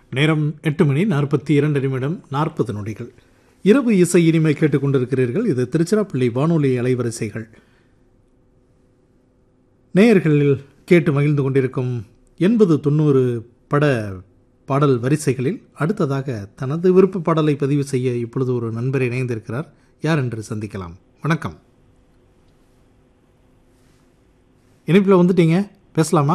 நேரம் எட்டு மணி நாற்பத்தி இரண்டு நிமிடம் நாற்பது நொடிகள் இரவு இசை இனிமை கேட்டுக்கொண்டிருக்கிறீர்கள் இது திருச்சிராப்பள்ளி வானொலி அலைவரிசைகள் நேயர்களில் கேட்டு மகிழ்ந்து கொண்டிருக்கும் எண்பது தொண்ணூறு பட பாடல் வரிசைகளில் அடுத்ததாக தனது விருப்ப பாடலை பதிவு செய்ய இப்பொழுது ஒரு நண்பர் இணைந்திருக்கிறார் யார் என்று சந்திக்கலாம் வணக்கம் இணைப்பில் வந்துட்டீங்க பேசலாமா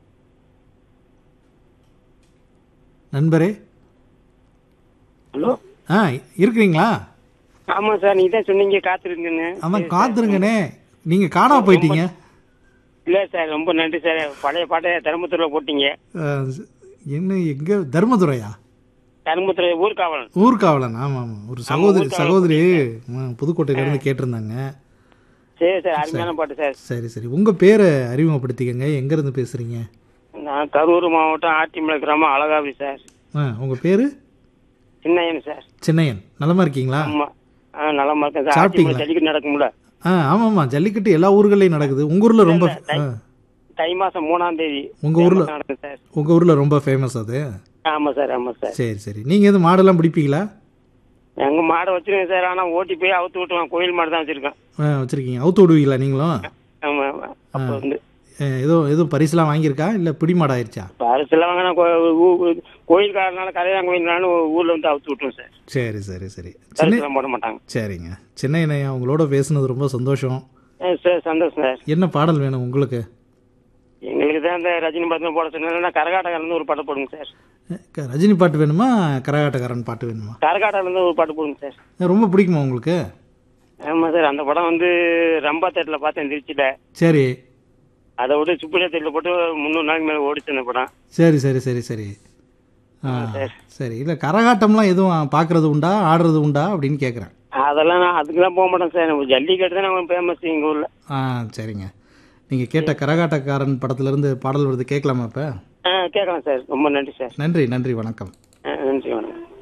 நண்பரே ஹலோ ஆ இருக்கிறீங்களா ஆமாம் சார் நீங்கள் தான் சொன்னீங்க காத்திருங்கன்னு அதான் காத்துருங்கண்ணே நீங்கள் காணாம போயிட்டீங்க இல்லை சார் ரொம்ப நன்றி சார் பழைய பாட்டை தருமபுரியில் போட்டீங்க ஆ, என்ன எங்கே தர்மதுரையா தருமபுரி ஊர்காவலன் ஊர்காவலன் ஆமாம் ஆமாம் ஒரு சகோதரி சகோதரி ஆ, புதுக்கோட்டையிலேருந்து கேட்டிருந்தாங்க சரி சார் அருமையான பாட்டு சார் சரி சரி உங்கள் பேரை அறிமுகப்படுத்திக்கங்க எங்கேருந்து பேசுகிறீங்க நான் கரூர் மாவட்டம் ஆட்டிமலை கிராமம் அழகாவி சார் ஆ உங்கள் பேர் சின்னையன் சார் சின்னையன் நலமா இருக்கீங்களா ஆமாம் ஆ நலமா இருக்கேன் சார் சாப்பிட்டீங்களா? ஆட்டிமலை ஜல்லிக்கட்டு நடக்கும்ல ஆ ஆமாம்மா ஜல்லிக்கட்டு எல்லா ஊர்களையும் நடக்குது உங்கள் ஊரில் ரொம்ப ஆ தை மாதம் மூணாம் தேதி உங்க ஊர்ல- நடக்கும் சார் உங்கள் ஊரில் ரொம்ப ஃபேமஸ் அது ஆமாம் சார் ஆமாம் சார் சரி சரி நீங்கள் எதுவும் மாடெல்லாம் பிடிப்பீங்களா எங்க மாடை வச்சிருக்கேன் சார் ஆனால் ஓட்டி போய் அவுத்து விட்டுருவேன் கோயில் மாடு தான் வச்சிருக்கேன் ஆ வச்சுருக்கீங்க அவுத்து விடுவீங்களா நீங்களும் ஆமாம் ஆமாம் அப்போ வந்து ஆ, ஏதோ எதுவும் பரிசுலாம் வாங்கியிருக்கா இல்லை பிடிமாடா ஆயிடுச்சா பரிசுல வாங்கினா கோயில்காரனால கரையாங்க கோயில்னாலும் ஊர்ல வந்து அவுத்து விட்டுருவோம் சார் சரி சரி சரி சின்ன பரிசுலாம் போட மாட்டாங்க சரிங்க சின்ன இணையா உங்களோட பேசுனது ரொம்ப சந்தோஷம் ஆ, சார் சந்தோஷம் சார் என்ன பாடல் வேணும் உங்களுக்கு எங்களுக்கு தான் இந்த ரஜினி படத்தில் போட சொன்னா கரகாட்டக்காரன் ஒரு பாட்டு போடுங்க சார் அஹ், க- ரஜினி பாட்டு வேணுமா கரகாட்டக்காரன் பாட்டு வேணுமா கரகாட்டிலேருந்து ஒரு பாட்டு போடுங்க சார் அஹ், ரொம்ப பிடிக்குமா உங்களுக்கு ஆமாம் சார் அந்த படம் வந்து ரம்பா தேட்டரில் பார்த்தேன் திருச்சியில் சரி அதை விட்டு சுப்பிரியா தேட்டரில் போட்டு முந்நூறு நாளைக்கு மேலே ஓடிச்சு அந்த படம் சரி சரி சரி சரி ஆ சார். சரி இல்லை கரகாட்டம்லாம் எதுவும் பார்க்குறது உண்டா ஆடுறது உண்டா அப்படின்னு கேட்குறேன் அதெல்லாம் நான் அதுக்கெல்லாம் போக மாட்டேன் சார் நம்ம ஜல்லிக்கட்டு தான் நம்ம ஃபேமஸ் எங்கள் ஊரில் ஆ சரிங்க நீங்கள் கேட்ட கரகாட்டக்காரன் படத்துலேருந்து பாடல் வருது கேட்கலாமா இப்போ ஆ கேட்கலாம் சார் ரொம்ப நன்றி சார் நன்றி நன்றி வணக்கம் ஆ நன்றி வணக்கம்